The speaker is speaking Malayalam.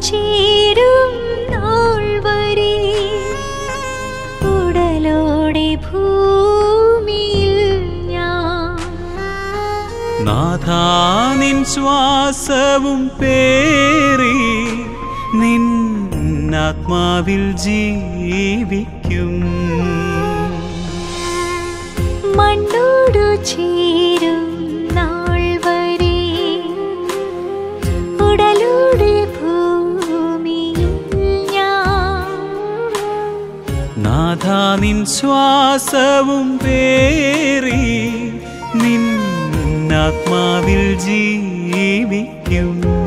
ചേരും നാൾ വരെ ഉടലോടെ ഭൂമിയിൽ ഞാൻ നാഥാനിൻ ശ്വാസവും പേറി നിൻ ആത്മാവിൽ ജീവിക്കും മണ്ണോടു ചേരും നാൾ വരെ ഉടലോടെ ഭൂമിയിൽ ഞാൻ നാഥാനിൻ ശ്വാസവും പേറി നിൻ ആത്മാവിൽ ജീവിക്കും